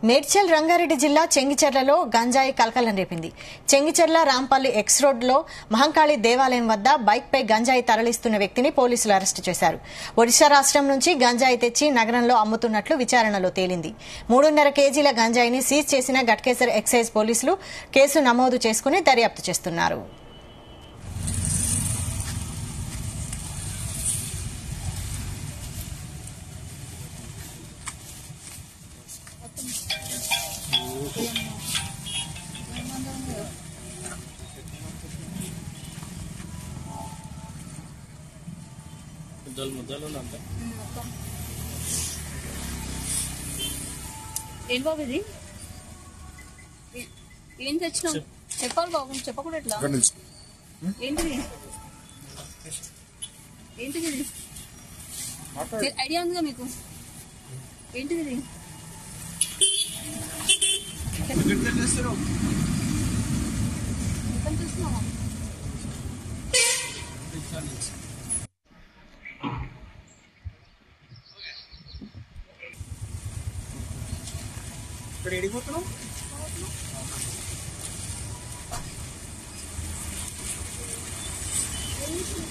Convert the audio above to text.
మేడ్చల్ రంగారెడ్డి జిల్లా చెంగిచెర్లలో గంజాయి కలకలం రేపింది చెంగిచెర్ల రాంపల్లి ఎక్స్ రోడ్లో మహంకాళి దేవాలయం వద్ద బైక్పై గంజాయి తరలిస్తున్న వ్యక్తిని పోలీసులు అరెస్టు చేశారు ఒడిశా రాష్ట్రం నుంచి గంజాయి తెచ్చి నగరంలో అమ్ముతున్నట్లు విచారణలో తేలింది మూడున్నర కేజీల గంజాయిని సీజ్ చేసిన గట్కేసర్ ఎక్సైజ్ పోలీసులు కేసు నమోదు చేసుకుని దర్యాప్తు చేస్తున్నారు ముద్దలు ముద్దలు అంతా ఏంటి బాబు ఇది ఏ- ఏం తెచ్చినావు చెప్పాలి బాబు చెప్పకూడదు ఎట్లా ఇక్కడ నుంచి ఏంటిది ఏంటిది ఇది మీ- ఐడియా ఉందిగా మీకు ఏంటిది ఇది ఎక్కడ చూస్తున్నావా ఇక్కడ ఎడిగిపోతున్నావు ఏం